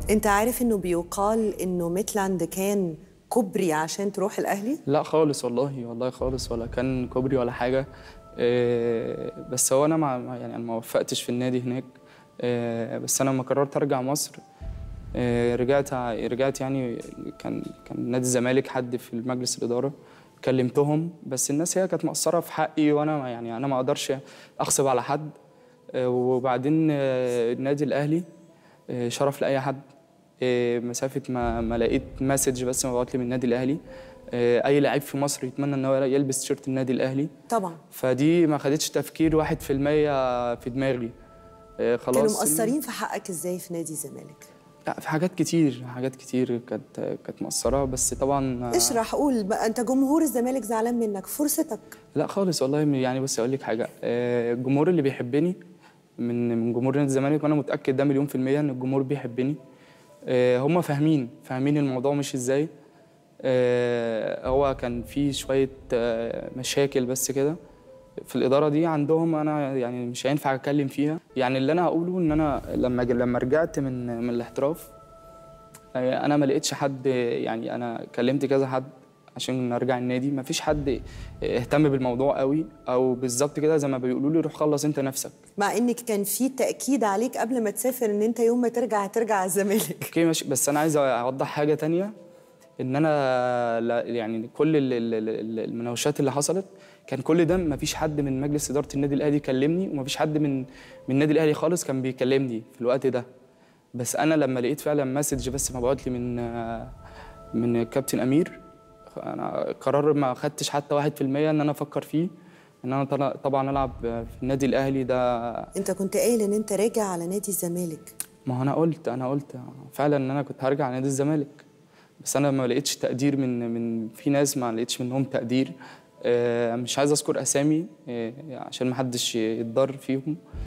انت عارف انه بيقال انه ميتلاند كان كوبري عشان تروح الاهلي لا خالص والله والله خالص ولا كان كوبري ولا حاجه آه، بس هو انا ما ما- يعني انا ما وفقتش في النادي هناك آه، بس انا لما قررت ارجع مصر آه، رجعت ع- رجعت يعني كان كان نادي الزمالك حد في المجلس الاداره كلمتهم بس الناس هي كانت مقصره في حقي وانا ما- يعني انا ما اقدرش اغصب على حد آه، وبعدين آه، النادي الاهلي آه، شرف لاي حد آه، مسافه ما ما لقيت مسج بس مبعوت لي من النادي الاهلي آه، اي لعيب في مصر يتمنى ان هو يلبس تيشيرت النادي الاهلي طبعا فدي ما خدتش تفكير واحد في المية في دماغي آه، خلاص كانوا مقصرين في حقك ازاي في نادي الزمالك لا في حاجات كتير حاجات كتير كانت كانت مقصرة بس طبعا آه، اشرح قول بقى انت جمهور الزمالك زعلان منك فرصتك لا خالص والله يعني بس اقول لك حاجه آه، الجمهور اللي بيحبني من من جمهور نادي الزمالك وانا متاكد ده مليون في الميه ان الجمهور بيحبني آه، هم فاهمين فاهمين الموضوع مش ازاي آه، هو كان في شويه آه، مشاكل بس كده في الاداره دي عندهم انا يعني مش هينفع اتكلم فيها يعني اللي انا هقوله ان انا لما لما رجعت من من الاحتراف آه، انا ما لقيتش حد يعني انا كلمت كذا حد عشان ارجع النادي ما فيش حد اهتم بالموضوع قوي او بالظبط كده زي ما بيقولوا لي روح خلص انت نفسك مع انك كان في تاكيد عليك قبل ما تسافر ان انت يوم ما ترجع هترجع على الزمالك اوكي ماشي بس انا عايز اوضح حاجه تانية ان انا لا يعني كل ال- ال- ال- المناوشات اللي حصلت كان كل ده ما فيش حد من مجلس اداره النادي الاهلي كلمني وما فيش حد من من النادي الاهلي خالص كان بيكلمني في الوقت ده بس انا لما لقيت فعلا مسج بس مبعوت لي من آه، من الكابتن امير انا قرار ما خدتش حتى واحد في المية ان انا افكر فيه ان انا طلع- طبعا العب في النادي الاهلي ده انت كنت قايل ان انت راجع على نادي الزمالك ما هو انا قلت انا قلت فعلا ان انا كنت هرجع نادي الزمالك بس انا ما لقيتش تقدير من من في ناس ما لقيتش منهم تقدير آه، مش عايز اذكر اسامي آه، عشان ما حدش يتضر فيهم